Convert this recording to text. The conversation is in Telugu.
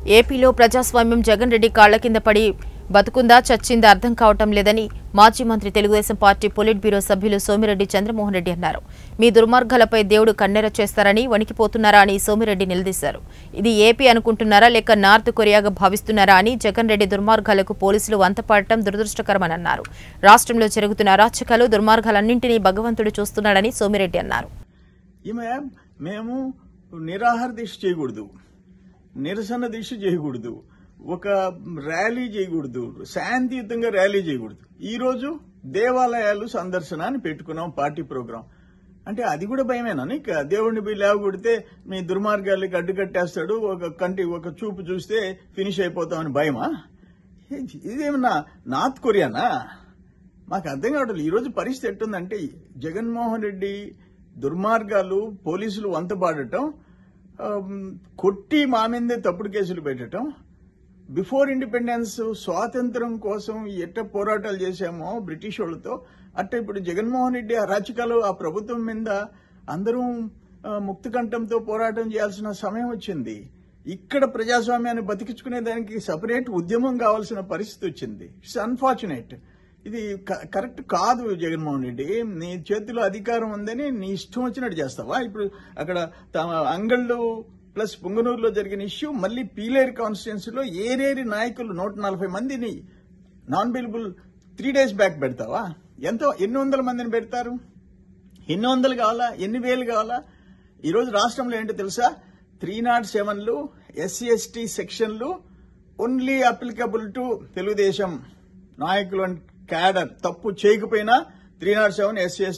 ఏపీలో ప్రజాస్వామ్యం జగన్ రెడ్డి కాళ్ల కింద పడి బతుకుందా చచ్చిందా అర్థం కావటం లేదని మాజీ మంత్రి తెలుగుదేశం పార్టీ పొలిట్ బ్యూరో సభ్యులు సోమిరెడ్డి చంద్రమోహన్ రెడ్డి అన్నారు మీ దుర్మార్గాలపై దేవుడు కన్నెర చేస్తారని వణికిపోతున్నారా అని సోమిరెడ్డి నిలదీశారు ఇది ఏపీ అనుకుంటున్నారా లేక నార్త్ కొరియాగా భావిస్తున్నారా అని జగన్ రెడ్డి దుర్మార్గాలకు పోలీసులు వంతపాడటం దురదృష్టకరమని అన్నారు రాష్ట్రంలో జరుగుతున్న అరాచకాలు దుర్మార్గాలన్నింటినీ భగవంతుడు చూస్తున్నాడని సోమిరెడ్డి అన్నారు ఈమె మేము నిరాహార దీక్ష చేయకూడదు నిరసన దీక్ష చేయకూడదు ఒక ర్యాలీ చేయకూడదు శాంతియుతంగా ర్యాలీ చేయకూడదు ఈ రోజు దేవాలయాలు సందర్శన అని పెట్టుకున్నాం పార్టీ ప్రోగ్రాం అంటే అది కూడా భయమేనా నీకు దేవుడిని పోయి లేవగొడితే మీ దుర్మార్గాలకి అడ్డు కట్టేస్తాడు ఒక కంటి ఒక చూపు చూస్తే ఫినిష్ అయిపోతామని భయమా ఇది- ఇదేమన్నా నార్త్ కొరియానా మాకు అర్థం కావట్లేదు ఈ రోజు పరిస్థితి ఎట్టుందంటే జగన్మోహన్ రెడ్డి దుర్మార్గాలు పోలీసులు వంతపాడటం ఆమ్, కొట్టి మా మీదే తప్పుడు కేసులు పెట్టడం బిఫోర్ ఇండిపెండెన్స్ స్వాతంత్రం కోసం ఎట్ట పోరాటాలు చేశామో బ్రిటిష్ వాళ్ళతో అట్ట ఇప్పుడు జగన్మోహన్ రెడ్డి అరాచకాలు ఆ ప్రభుత్వం మీద అందరూ ఆ, ముక్తకంఠంతో పోరాటం చేయాల్సిన సమయం వచ్చింది ఇక్కడ ప్రజాస్వామ్యాన్ని బతికించుకునే దానికి సపరేట్ ఉద్యమం కావాల్సిన పరిస్థితి వచ్చింది ఇట్స్ అన్ఫార్చునేట్ ఇది క- కరెక్ట్ కాదు జగన్మోహన్ రెడ్డి నీ చేతిలో అధికారం ఉందని నీ ఇష్టం వచ్చినట్టు చేస్తావా ఇప్పుడు అక్కడ తమ అంగళ్ళు ప్లస్ పుంగనూరులో జరిగిన ఇష్యూ మళ్ళీ పీలేరు కాన్స్టిట్యున్సీలో ఏరేరి నాయకులు నూట నలభై మందిని non bailable three days back పెడతావా ఎంతో ఎన్ని వందల మందిని పెడతారు ఎన్ని వందలు కావాలా ఎన్ని వేలు కావాలా ఈ రోజు రాష్ట్రంలో ఏంటో తెలుసా త్రీ నాట్ సెవెన్లు ఎస్సీ ఎస్టీ సెక్షన్లు ఓన్లీ అప్లికబుల్ టు తెలుగుదేశం నాయకులు అండ్ క్యాడర్ తప్పు చేయకపోయినా త్రీ నాట్ సెవెన్ ఎస్సీ